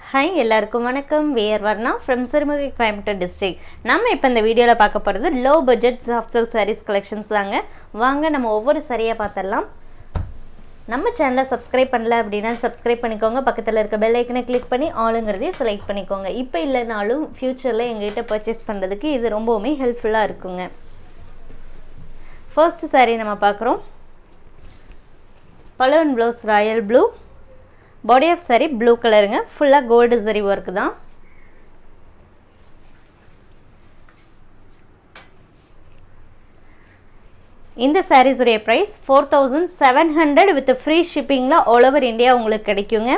hi எல்லாருக்கும் வணக்கம் we're Varna from Sirumugai Coimbatore district நம்ம இப்போ இந்த வீடியோவில் பார்க்க போகிறது low budget soft silk saris collections தாங்க வாங்க நம்ம ஒவ்வொரு சரியாக பார்த்துடலாம் நம்ம சேனலை சப்ஸ்கிரைப் பண்ணல அப்படின்னா சப்ஸ்கிரைப் பண்ணிக்கோங்க பக்கத்தில் இருக்க பெல் ஐக்கனை கிளிக் பண்ணி ஆளுங்கிறதையும் செலக்ட் பண்ணிக்கோங்க இப்போ இல்லைனாலும் ஃப்யூச்சரில் எங்ககிட்ட பர்ச்சேஸ் பண்ணுறதுக்கு இது ரொம்பவுமே ஹெல்ப்ஃபுல்லாக இருக்குங்க ஃபர்ஸ்ட் saree நம்ம பார்க்குறோம் balloon blouse royal blue body of saree blue கலருங்க ஃபுல்லாக கோல்டு சரி ஒர்க் தான் இந்த sarees உடைய price four thousand seven hundred with free ஷிப்பிங்கில் ஆல் ஓவர் இந்தியா உங்களுக்கு கிடைக்குங்க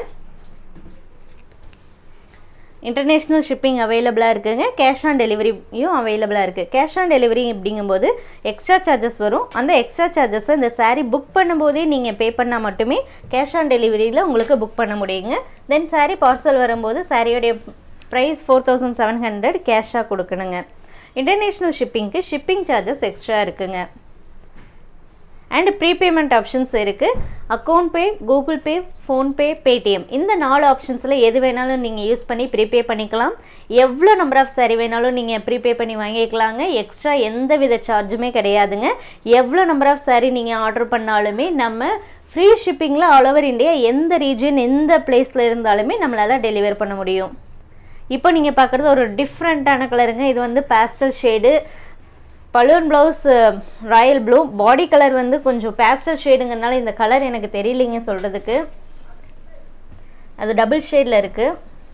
இன்டர்நேஷ்னல் ஷிப்பிங் அவைலபிளாக இருக்குங்க கேஷ் ஆன் டெலிவரியும் அவைலபிளாக இருக்குது கேஷ் ஆன் டெலிவரி அப்படிங்கும்போது எக்ஸ்ட்ரா சார்ஜஸ் வரும் அந்த எக்ஸ்ட்ரா சார்ஜஸை இந்த saree புக் பண்ணும்போதே நீங்கள் பே பண்ணால் மட்டுமே கேஷ் ஆன் டெலிவரியில் உங்களுக்கு புக் பண்ண முடியுங்க தென் saree பார்சல் வரும்போது சாரியோடைய price four thousand seven hundred கேஷாக கொடுக்கணுங்க இன்டர்நேஷ்னல் ஷிப்பிங்க்கு ஷிப்பிங் சார்ஜஸ் எக்ஸ்ட்ரா இருக்குங்க அண்ட் ப்ரீபேமெண்ட் ஆப்ஷன்ஸ் இருக்குது account pay Google Pay PhonePe Paytm இந்த நாலு ஆப்ஷன்ஸில் எது வேணாலும் நீங்கள் யூஸ் பண்ணி ப்ரீபே பண்ணிக்கலாம் எவ்வளோ நம்பர் ஆஃப் சாரி வேணாலும் நீங்கள் ப்ரீபே பண்ணி வாங்கிக்கலாங்க எக்ஸ்ட்ரா எந்த வித சார்ஜுமே கிடையாதுங்க எவ்வளோ நம்பர் ஆஃப் சாரி நீங்கள் ஆர்டர் பண்ணாலுமே நம்ம ஃப்ரீ ஷிப்பிங்கில் ஆல் ஓவர் இந்தியா எந்த ரீஜன் எந்த பிளேஸில் இருந்தாலுமே நம்மளால் டெலிவர் பண்ண முடியும் இப்போ நீங்கள் பார்க்குறது ஒரு டிஃப்ரெண்ட்டான கலருங்க இது வந்து pastel shade balloon blouse royal blue body colour வந்து கொஞ்சம் பேஸ்டல் ஷேடுங்கிறனால இந்த கலர் எனக்கு தெரியலைங்க சொல்கிறதுக்கு அது டபுள் ஷேடில் இருக்குது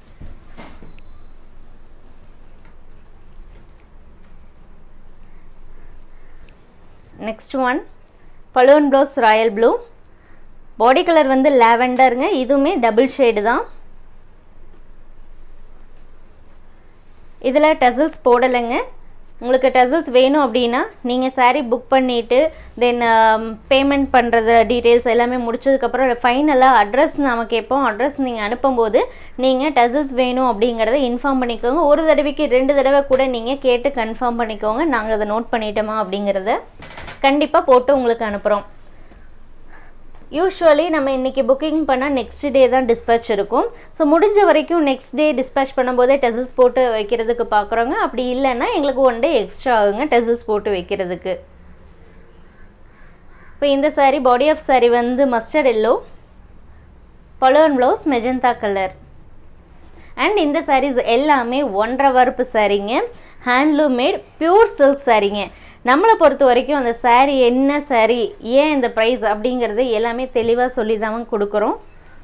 next one balloon blouse royal blue body colour வந்து லாவெண்டருங்க இதுவுமே டபுள் ஷேடு தான் இதில் டசல்ஸ் போடலைங்க உங்களுக்கு டசல்ஸ் வேணும் அப்படின்னா நீங்கள் சாரீ புக் பண்ணிவிட்டு தென் பேமெண்ட் பண்ணுறது டீட்டெயில்ஸ் எல்லாமே முடிச்சதுக்கப்புறம் ஃபைனலாக அட்ரஸ் நாம கேட்போம் அட்ரஸ் நீங்கள் அனுப்பும்போது நீங்கள் டசல்ஸ் வேணும் அப்படிங்கிறத இன்ஃபார்ம் பண்ணிக்கோங்க ஒரு தடவைக்கு ரெண்டு தடவை கூட நீங்கள் கேட்டு கன்ஃபார்ம் பண்ணிக்கோங்க நாங்கள் அதை நோட் பண்ணிட்டோமா அப்படிங்கிறத கண்டிப்பாக போட்டு உங்களுக்கு அனுப்புகிறோம் யூஸ்வலி நம்ம இன்றைக்கி புக்கிங் பண்ணால் நெக்ஸ்ட் டே தான் டிஸ்பேச் இருக்கும் ஸோ முடிஞ்ச வரைக்கும் நெக்ஸ்ட் டே டிஸ்பேச் பண்ணும்போதே டெசல்ஸ் போட்டு வைக்கிறதுக்கு பார்க்குறோங்க அப்படி இல்லைன்னா எங்களுக்கு ஒன் டே எக்ஸ்ட்ரா ஆகுங்க டெசல்ஸ் போட்டு வைக்கிறதுக்கு இப்போ இந்த சாரீ பாடி ஆஃப் சாரீ வந்து mustard yellow balloon blouse magenta colour and இந்த சாரீஸ் எல்லாமே ஒன்றரை வரப்பு சாரீங்க ஹேண்ட்லூம் மேட் பியூர் சில்க் சாரீங்க நம்மளை பொறுத்த வரைக்கும் அந்த சாரீ என்ன சாரீ ஏன் இந்த ப்ரைஸ் அப்படிங்கிறது எல்லாமே தெளிவாக சொல்லி தான் கொடுக்குறோம்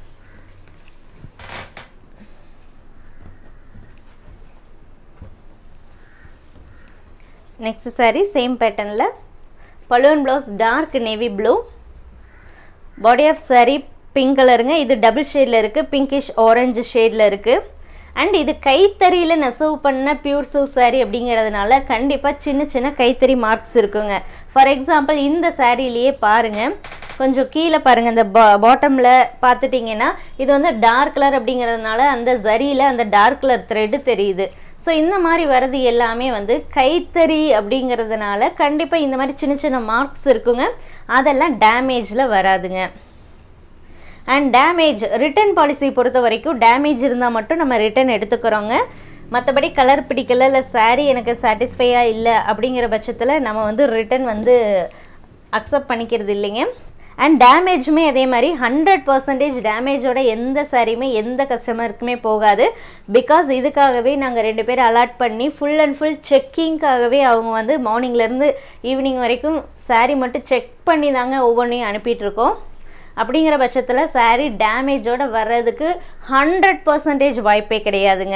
நெக்ஸ்ட் சாரீ சேம் பேட்டர்னில் balloon blouse dark navy blue body of sari pink கலருங்க இது டபுள் ஷேடில் இருக்குது பிங்கிஷ் ஆரஞ்சு ஷேடில் இருக்குது அண்ட் இது கைத்தறியில் நெசவு பண்ண பியூர் சில்க் சாரீ அப்படிங்கிறதுனால கண்டிப்பாக சின்ன சின்ன கைத்தறி மார்க்ஸ் இருக்குங்க ஃபார் எக்ஸாம்பிள் இந்த சாரீலேயே பாருங்கள் கொஞ்சம் கீழே பாருங்கள் இந்த பா பாட்டமில் பார்த்துட்டிங்கன்னா இது வந்து டார்க் கலர் அப்படிங்கிறதுனால அந்த ஜரியில் அந்த டார்க் கலர் த்ரெட்டு தெரியுது ஸோ இந்த மாதிரி வர்றது எல்லாமே வந்து கைத்தறி அப்படிங்கிறதுனால கண்டிப்பாக இந்த மாதிரி சின்ன சின்ன மார்க்ஸ் இருக்குங்க அதெல்லாம் டேமேஜில் வராதுங்க அண்ட் டேமேஜ் ரிட்டர்ன் பாலிசி பொறுத்த வரைக்கும் டேமேஜ் இருந்தால் மட்டும் நம்ம ரிட்டர்ன் எடுத்துக்கிறோங்க மற்றபடி கலர் பிடிக்கல இல்லை சாரீ எனக்கு சாட்டிஸ்ஃபையாக இல்லை அப்படிங்கிற பட்சத்தில் நம்ம வந்து ரிட்டன் வந்து அக்செப்ட் பண்ணிக்கிறது இல்லைங்க அண்ட் டேமேஜுமே அதே மாதிரி ஹண்ட்ரட் பர்சன்டேஜ் டேமேஜோட எந்த சாரியுமே எந்த கஸ்டமருக்குமே போகாது பிகாஸ் இதுக்காகவே நாங்கள் ரெண்டு பேரும் அலாட் பண்ணி ஃபுல் அண்ட் ஃபுல் செக்கிங்காகவே அவங்க வந்து மார்னிங்லேருந்து ஈவினிங் வரைக்கும் சாரீ மட்டும் செக் பண்ணி தாங்க ஒவ்வொன்றையும் அனுப்பிட்டுருக்கோம் அப்படிங்கிற பட்சத்தில் சாரீ டேமேஜோடு வர்றதுக்கு ஹண்ட்ரட் பர்சன்டேஜ் வாய்ப்பே கிடையாதுங்க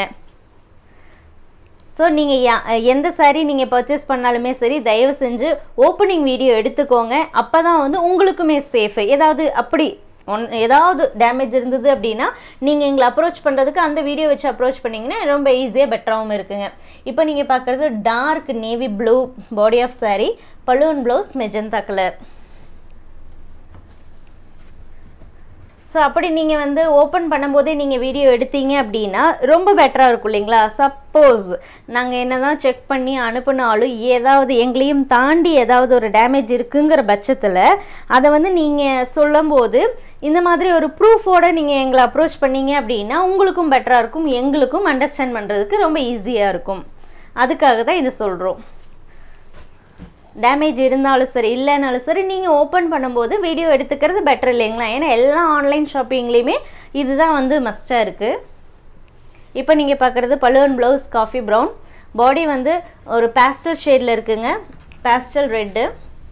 ஸோ நீங்கள் எந்த சாரீ நீங்கள் பர்ச்சேஸ் பண்ணாலுமே சரி தயவு செஞ்சு ஓப்பனிங் வீடியோ எடுத்துக்கோங்க அப்போ தான் வந்து உங்களுக்குமே சேஃபு ஏதாவது அப்படி ஒன் ஏதாவது டேமேஜ் இருந்தது அப்படின்னா நீங்கள் எங்களை அப்ரோச் பண்ணுறதுக்கு அந்த வீடியோ வச்சு அப்ரோச் பண்ணிங்கன்னா ரொம்ப ஈஸியாக பெட்டராகவும் இருக்குங்க இப்போ நீங்கள் பார்க்குறது dark navy blue body of sari balloon blouse magenta colour so அப்படி நீங்கள் வந்து ஓப்பன் பண்ணும்போதே நீங்கள் வீடியோ எடுத்தீங்க அப்படின்னா ரொம்ப பெட்டராக இருக்கும் இல்லைங்களா சப்போஸ் நாங்கள் என்ன தான் செக் பண்ணி அனுப்புனாலும் ஏதாவது எங்களையும் தாண்டி ஏதாவது ஒரு டேமேஜ் இருக்குங்கிற பட்சத்தில் அதை வந்து நீங்கள் சொல்லும்போது இந்த மாதிரி ஒரு ப்ரூஃபோடு நீங்கள் எங்களை அப்ரோச் பண்ணீங்க அப்படின்னா உங்களுக்கும் பெட்டராக இருக்கும் எங்களுக்கும் அண்டர்ஸ்டாண்ட் பண்ணுறதுக்கு ரொம்ப ஈஸியாக இருக்கும் அதுக்காக தான் இது சொல்கிறோம் டேமேஜ் இருந்தாலும் சரி இல்லைனாலும் சரி நீங்கள் ஓப்பன் பண்ணும்போது வீடியோ எடுத்துக்கிறது பெட்டர் இல்லைங்களா ஏன்னா எல்லா ஆன்லைன் ஷாப்பிங்லேயுமே இதுதான் வந்து மஸ்ட்டாக இருக்குது இப்போ நீங்கள் பார்க்குறது balloon blouse coffee brown body வந்து ஒரு பேஸ்டல் ஷேடில் இருக்குங்க பேஸ்டல் ரெட்டு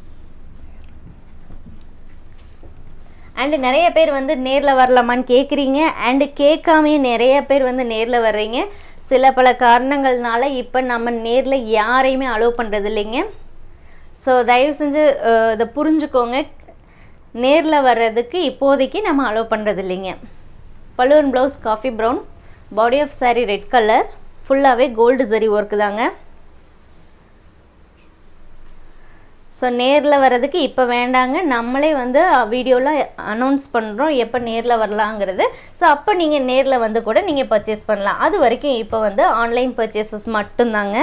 அண்டு நிறைய பேர் வந்து நேரில் வரலாமான்னு கேட்குறீங்க அண்டு கேட்காமே நிறைய பேர் வந்து நேரில் வர்றீங்க சில பல காரணங்கள்னால இப்போ நம்ம நேரில் யாரையுமே அலோவ் பண்ணுறது இல்லைங்க ஸோ தயவு செஞ்சு இதை புரிஞ்சுக்கோங்க நேரில் வர்றதுக்கு இப்போதைக்கு நம்ம அலோவ் பண்ணுறது இல்லைங்க balloon blouse coffee brown body of sari red colour ஃபுல்லாகவே கோல்டு சரி ஒர்க்கு தாங்க ஸோ நேரில் வர்றதுக்கு இப்போ வேண்டாங்க நம்மளே வந்து வீடியோவில் அனௌன்ஸ் பண்ணுறோம் எப்போ நேரில் வரலாங்கிறது ஸோ அப்போ நீங்கள் நேரில் வந்து கூட நீங்கள் பர்ச்சேஸ் பண்ணலாம் அது வரைக்கும் இப்போ வந்து ஆன்லைன் பர்ச்சேசஸ் மட்டும்தாங்க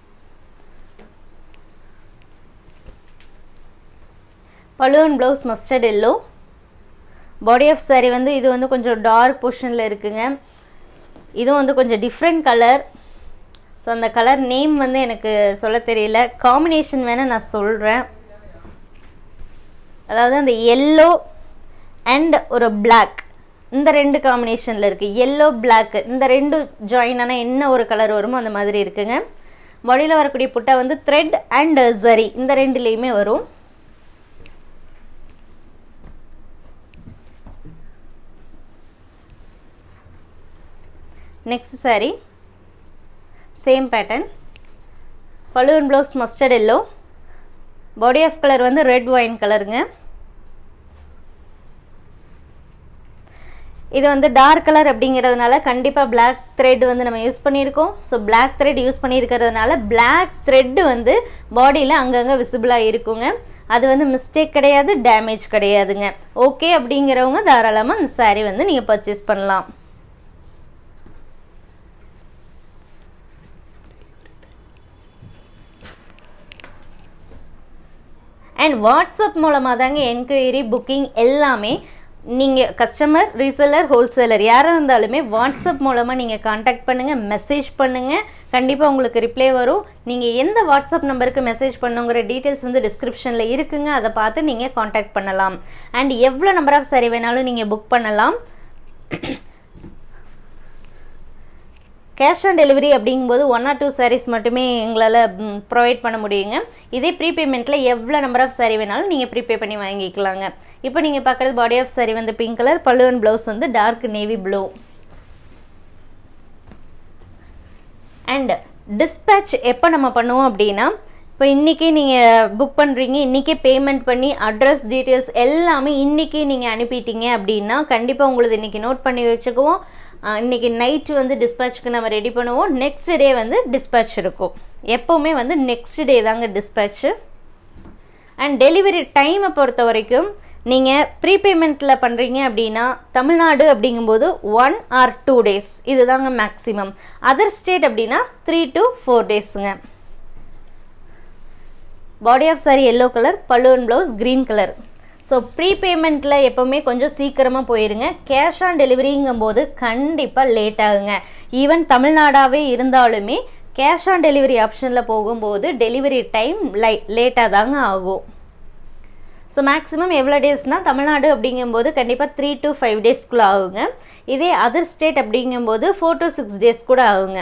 balloon blouse mustard yellow body of sari வந்து இது வந்து கொஞ்சம் டார்க் பொஷனில் இருக்குங்க இதுவும் வந்து கொஞ்சம் டிஃப்ரெண்ட் கலர் ஸோ அந்த கலர் நேம் வந்து எனக்கு சொல்ல தெரியல காம்பினேஷன் வேணால் நான் சொல்கிறேன் அதாவது அந்த எல்லோ அண்ட் ஒரு பிளாக் இந்த ரெண்டு காம்பினேஷனில் இருக்குது எல்லோ பிளாக் இந்த ரெண்டு ஜாயின் ஆனால் என்ன ஒரு கலர் வருமோ அந்த மாதிரி இருக்குங்க பாடியில் வரக்கூடிய புட்டா வந்து த்ரெட் அண்ட் ஜரி இந்த ரெண்டுலேயுமே வரும் next sari same pattern balloon blouse mustard yellow body of colour வந்து ரெட் ஒயின் கலருங்க இது வந்து டார்க் கலர் அப்படிங்கிறதுனால கண்டிப்பாக பிளாக் த்ரெட் வந்து நம்ம யூஸ் பண்ணியிருக்கோம் ஸோ பிளாக் த்ரெட் யூஸ் பண்ணியிருக்கிறதுனால பிளாக் த்ரெட்டு வந்து பாடியில் அங்கங்கே விசிபிளாக இருக்குங்க அது வந்து மிஸ்டேக் கிடையாது டேமேஜ் கிடையாதுங்க ஓகே அப்படிங்கிறவங்க தாராளமாக இந்த சாரீ வந்து நீங்கள் பர்ச்சேஸ் பண்ணலாம் அண்ட் வாட்ஸ்அப் மூலமாக தாங்க என்கொயரி புக்கிங் எல்லாமே நீங்கள் கஸ்டமர் ரீசெல்லர் ஹோல்சேலர் யாராக இருந்தாலுமே வாட்ஸ்அப் மூலமாக நீங்கள் காண்டாக்ட் பண்ணுங்கள் மெசேஜ் பண்ணுங்கள் கண்டிப்பாக உங்களுக்கு ரிப்ளை வரும் நீங்கள் எந்த வாட்ஸ்அப் நம்பருக்கு மெசேஜ் பண்ணுங்கிற டீட்டெயில்ஸ் வந்து டிஸ்கிரிப்ஷனில் இருக்குங்க அதை பார்த்து நீங்கள் காண்டாக்ட் பண்ணலாம் அண்ட் எவ்வளோ நம்பர் ஆஃப் சரி வேணாலும் நீங்கள் புக் பண்ணலாம் கேஷ் ஆன் டெலிவரி அப்படிங்கும்போது ஒன் ஆர் டூ சாரீஸ் மட்டுமே எங்களால் ப்ரொவைட் பண்ண முடியுங்க இதே ப்ரீபேமெண்ட்டில் எவ்வளோ நம்பர் ஆஃப் சாரீ வேணாலும் நீங்கள் ப்ரீபே பண்ணி வாங்கிக்கலாங்க இப்போ நீங்கள் பார்க்குறது பாடி ஆஃப் சாரீ வந்து பிங்க் கலர் பல்லுவன் ப்ளவுஸ் வந்து dark navy blue and dispatch எப்போ நம்ம பண்ணுவோம் அப்படின்னா இப்போ இன்றைக்கி நீங்கள் புக் பண்ணுறீங்க இன்றைக்கே பேமெண்ட் பண்ணி அட்ரஸ் டீட்டெயில்ஸ் எல்லாமே இன்றைக்கி நீங்கள் அனுப்பிட்டீங்க அப்படின்னா கண்டிப்பாக உங்களுக்கு இன்றைக்கி நோட் பண்ணி வச்சுக்குவோம் இன்றைக்கி நைட்டு வந்து டிஸ்பேச்சுக்கு நம்ம ரெடி பண்ணுவோம் நெக்ஸ்ட் டே வந்து டிஸ்பேச் இருக்கும் எப்போவுமே வந்து நெக்ஸ்ட் டே தாங்க டிஸ்பேச்சு அண்ட் டெலிவரி டைமை பொறுத்த வரைக்கும் நீங்கள் ப்ரீபேமெண்ட்டில் பண்ணுறீங்க அப்படின்னா தமிழ்நாடு அப்படிங்கும்போது ஒன் ஆர் டூ டேஸ் இது தாங்க மேக்ஸிமம் அதர் ஸ்டேட் அப்படின்னா த்ரீ டு ஃபோர் டேஸுங்க body of sari yellow colour balloon blouse green colour so ப்ரீபேமெண்ட்டில் எப்போவுமே கொஞ்சம் சீக்கிரமாக போயிருங்க கேஷ் ஆன் டெலிவரிங்கும் போது கண்டிப்பாக லேட் ஆகுங்க ஈவன் தமிழ்நாடாகவே இருந்தாலுமே கேஷ் ஆன் டெலிவரி ஆப்ஷனில் போகும்போது டெலிவரி டைம் லை லேட்டாக தாங்க ஆகும் ஸோ மேக்ஸிமம் எவ்வளோ டேஸ்னால் தமிழ்நாடு அப்படிங்கும்போது கண்டிப்பாக த்ரீ டு ஃபைவ் டேஸ்க்குள்ளே ஆகுங்க இதே அதர் ஸ்டேட் அப்படிங்கும்போது ஃபோர் டு சிக்ஸ் டேஸ் கூட ஆகுங்க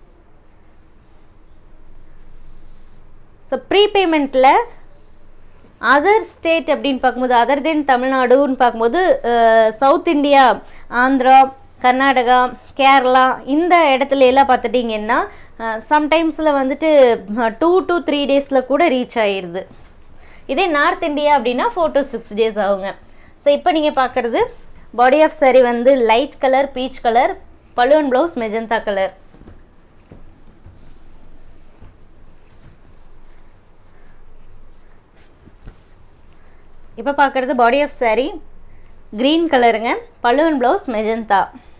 ஸோ ப்ரீபேமெண்ட்டில் அதர் ஸ்டேட் அப்படின்னு பார்க்கும்போது அதர் தென் தமிழ்நாடுன்னு பார்க்கும்போது சவுத் இந்தியா ஆந்திரா கர்நாடகா கேரளா இந்த இடத்துல எல்லாம் பார்த்துட்டிங்கன்னா சம்டைம்ஸில் வந்துட்டு டூ டு த்ரீ டேஸில் கூட ரீச் ஆயிடுது இதே நார்த் இந்தியா அப்படின்னா ஃபோர் டு சிக்ஸ் டேஸ் ஆகுங்க ஸோ இப்போ நீங்கள் பார்க்குறது பாடி ஆஃப் சாரி வந்து light colour peach colour balloon blouse magenta colour இப்போ பார்க்குறது பாடி ஆஃப் சாரி க்ரீன் கலருங்க பலூன் ப்ளவுஸ் மெஜந்தா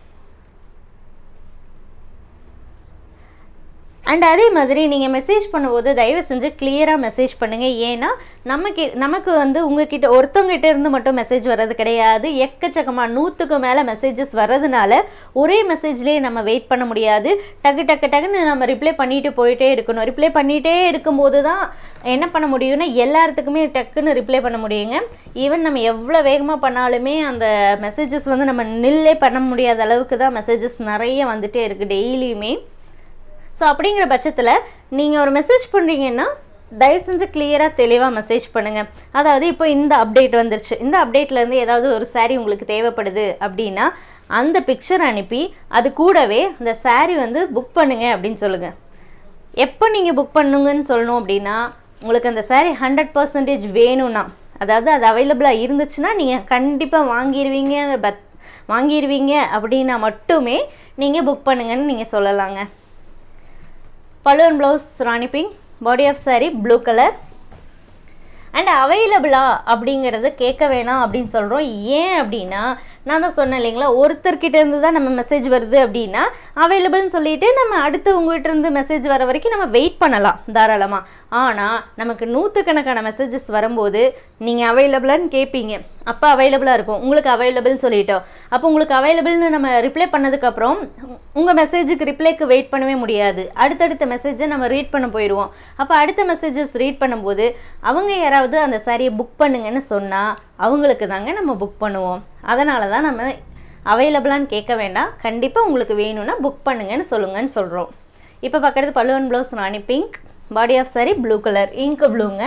அண்ட் அதே மாதிரி நீங்கள் மெசேஜ் பண்ணும்போது தயவு செஞ்சு கிளியராக மெசேஜ் பண்ணுங்கள் ஏன்னா நமக்கு நமக்கு வந்து உங்ககிட்ட ஒருத்தவங்ககிட்ட இருந்து மட்டும் மெசேஜ் வர்றது கிடையாது எக்கச்சக்கமாக நூற்றுக்கு மேலே மெசேஜஸ் வர்றதுனால ஒரே மெசேஜ்லேயே நம்ம வெயிட் பண்ண முடியாது டக்கு டக்கு டக்குன்னு நம்ம ரிப்ளை பண்ணிட்டு போயிட்டே இருக்கணும் ரிப்ளை பண்ணிகிட்டே இருக்கும்போது தான் என்ன பண்ண முடியும்னா எல்லாத்துக்குமே டக்குன்னு ரிப்ளை பண்ண முடியுங்க ஈவன் நம்ம எவ்வளோ வேகமாக பண்ணாலுமே அந்த மெசேஜஸ் வந்து நம்ம நில்லே பண்ண முடியாத அளவுக்கு தான் மெசேஜஸ் நிறைய வந்துட்டே இருக்குது டெய்லியுமே ஸோ அப்படிங்கிற பட்சத்தில் நீங்கள் ஒரு மெசேஜ் பண்ணுறீங்கன்னா தயவு செஞ்சு கிளியராக தெளிவாக மெசேஜ் பண்ணுங்கள் அதாவது இப்போ இந்த அப்டேட் வந்துருச்சு இந்த அப்டேட்லேருந்து ஏதாவது ஒரு saree உங்களுக்கு தேவைப்படுது அப்படின்னா அந்த பிக்சர் அனுப்பி அது கூடவே அந்த saree வந்து புக் பண்ணுங்க அப்படின்னு சொல்லுங்கள் எப்போ நீங்கள் புக் பண்ணுங்கன்னு சொல்லணும் அப்படின்னா உங்களுக்கு அந்த saree ஹண்ட்ரட் பர்சன்டேஜ் வேணும்னா அதாவது அது அவைலபிளாக இருந்துச்சுன்னா நீங்கள் கண்டிப்பாக வாங்கிடுவீங்க பத் வாங்கிடுவீங்க அப்படின்னா மட்டுமே நீங்கள் புக் பண்ணுங்கன்னு நீங்கள் சொல்லலாங்க balloon blouse rani pink body of saree blue colour and அவைலபிளா அப்படிங்கிறது கேட்க வேணாம் அப்படின்னு சொல்கிறோம் ஏன் அப்படின்னா நான் தான் சொன்னேன் இல்லைங்களா ஒருத்தர்கிட்ட இருந்து தான் நம்ம மெசேஜ் வருது அப்படின்னா அவைலபிள்னு சொல்லிட்டு நம்ம அடுத்து உங்கள்கிட்ட இருந்து மெசேஜ் வர வரைக்கும் நம்ம வெயிட் பண்ணலாம் தாராளமாக ஆனால் நமக்கு நூற்றுக்கணக்கான மெசேஜஸ் வரும்போது நீங்கள் அவைலபிளான்னு கேட்பீங்க அப்போ அவைலபிளாக இருக்கும் உங்களுக்கு அவைலபிள்னு சொல்லிட்டோம் அப்போ உங்களுக்கு அவைலபிள்னு நம்ம ரிப்ளை பண்ணதுக்கப்புறம் உங்கள் மெசேஜுக்கு ரிப்ளைக்கு வெயிட் பண்ணவே முடியாது அடுத்தடுத்த மெசேஜை நம்ம ரீட் பண்ண போயிடுவோம் அப்போ அடுத்த மெசேஜஸ் ரீட் பண்ணும்போது அவங்க யாராவது அந்த சாரியை புக் பண்ணுங்கன்னு சொன்னால் அவங்களுக்கு தாங்க நம்ம புக் பண்ணுவோம் அதனால தான் நம்ம அவைலபிளான்னு கேட்க வேண்டாம் கண்டிப்பாக உங்களுக்கு வேணும்னா புக் பண்ணுங்கன்னு சொல்லுங்கன்னு சொல்கிறோம் இப்போ பார்க்குறது balloon blouse rani pink body of sari blue colour ink ப்ளூங்க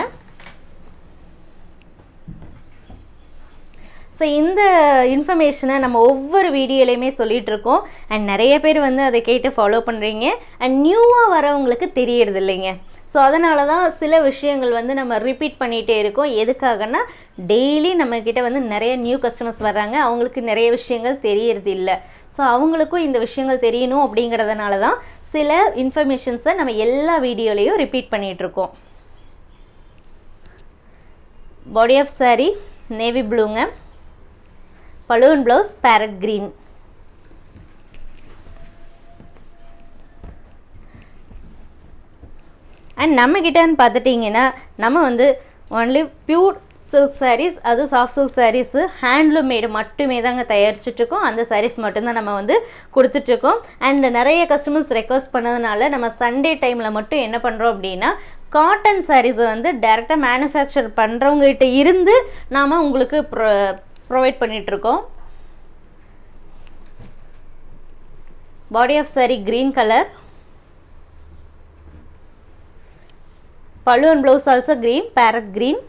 ஸோ இந்த இன்ஃபர்மேஷனை நம்ம ஒவ்வொரு வீடியோலையுமே சொல்லிகிட்டு இருக்கோம் அண்ட் நிறைய பேர் வந்து அதை கேட்டு ஃபாலோ பண்ணுறீங்க அண்ட் நியூவாக வரவங்களுக்கு தெரியறது இல்லைங்க ஸோ அதனால தான் சில விஷயங்கள் வந்து நம்ம ரிப்பீட் பண்ணிகிட்டே இருக்கோம் எதுக்காகனா டெய்லி நம்மக்கிட்ட வந்து நிறைய நியூ கஸ்டமர்ஸ் வர்றாங்க அவங்களுக்கு நிறைய விஷயங்கள் தெரியறது இல்லை ஸோ அவங்களுக்கும் இந்த விஷயங்கள் தெரியணும் அப்படிங்கிறதுனால தான் சில இன்ஃபர்மேஷன்ஸை நம்ம எல்லா வீடியோலையும் ரிப்பீட் பண்ணிகிட்ருக்கோம் பாடி ஆஃப் சாரி நேவி ப்ளூங்க balloon blouse parrot green and நம்மக்கிட்டன்னு பார்த்துட்டிங்கன்னா நம்ம வந்து ஒன்லி பியூர் சில்க் சாரீஸ் அதுவும் soft silk saris handloom made மட்டுமே தாங்க தயாரிச்சிட்ருக்கோம் அந்த சாரீஸ் மட்டும்தான் நம்ம வந்து கொடுத்துட்ருக்கோம் அண்ட் நிறைய கஸ்டமர்ஸ் ரெக்வஸ்ட் பண்ணதுனால நம்ம சண்டே டைமில் மட்டும் என்ன பண்ணுறோம் அப்படின்னா காட்டன் சாரீஸை வந்து டேரெக்டாக மேனுஃபேக்சர் பண்ணுறவங்ககிட்ட இருந்து நாம் உங்களுக்கு ப்ரொ ப்ரொவைட் பண்ணிகிட்ருக்கோம் body of sari green colour balloon blouse also green parrot green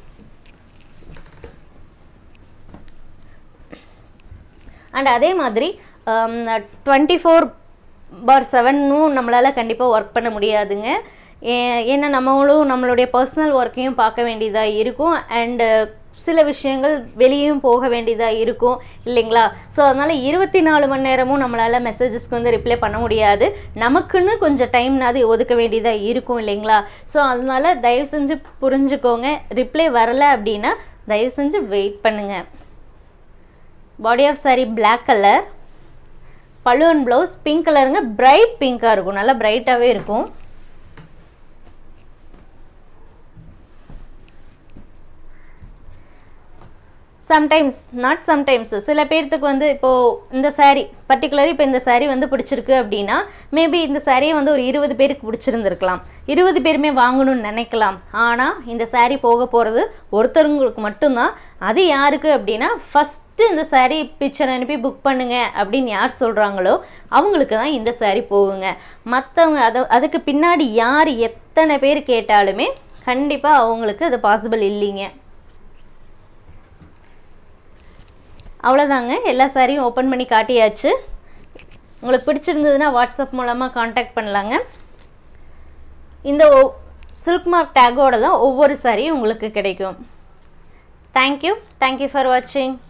and அதே மாதிரி டுவெண்ட்டி ஃபோர் பார் செவனும் நம்மளால் கண்டிப்பாக ஒர்க் பண்ண முடியாதுங்க ஏ- ஏன்னா நம்மளும் நம்மளுடைய பர்சனல் ஒர்க்கையும் பார்க்க வேண்டியதாக இருக்கும் அண்டு சில விஷயங்கள் வெளியும் போக வேண்டியதாக இருக்கும் இல்லைங்களா ஸோ அதனால் இருபத்தி நாலு மணி நேரமும் நம்மளால் மெசேஜஸ்க்கு வந்து ரிப்ளை பண்ண முடியாது நமக்குன்னு கொஞ்சம் டைம்னாது ஒதுக்க வேண்டியதாக இருக்கும் இல்லைங்களா ஸோ அதனால தயவு செஞ்சு புரிஞ்சுக்கோங்க ரிப்ளை வரல அப்படின்னா தயவு செஞ்சு வெயிட் பண்ணுங்கள் body of sari Black colour balloon blouse pink கலருங்க பிரைட் பிங்காக இருக்கும் நல்லா பிரைட்டாகவே இருக்கும் சம்டைம்ஸ் நாட் சம்டைம்ஸ் சில பேர்த்துக்கு வந்து இப்போது இந்த saree பர்டிகுலர் இப்போ இந்த saree வந்து பிடிச்சிருக்கு அப்படின்னா மேபி இந்த சாரியை வந்து ஒரு இருபது பேருக்கு பிடிச்சிருந்துருக்கலாம் இருபது பேருமே வாங்கணும்னு நினைக்கலாம் ஆனால் இந்த saree போக போகிறது ஒருத்தருங்களுக்கு மட்டும்தான் அது யாருக்கு அப்படின்னா ஃபஸ்ட்டு இந்த saree பிக்சர் அனுப்பி புக் பண்ணுங்க அப்படின்னு யார் சொல்கிறாங்களோ அவங்களுக்கு தான் இந்த saree போகுங்க மற்றவங்க அதை அதுக்கு பின்னாடி யார் எத்தனை பேர் கேட்டாலுமே கண்டிப்பாக அவங்களுக்கு அது பாசிபிள் இல்லைங்க அவ்வளோதாங்க எல்லா சாரியும் ஓப்பன் பண்ணி காட்டியாச்சு உங்களுக்கு பிடிச்சிருந்ததுன்னா வாட்ஸ்அப் மூலமாக காண்டாக்ட் பண்ணலாங்க இந்த சில்க் மார்க் டேக்கோட தான் ஒவ்வொரு சாரியும் உங்களுக்கு கிடைக்கும் தேங்க்யூ தேங்க்யூ ஃபார் வாட்சிங்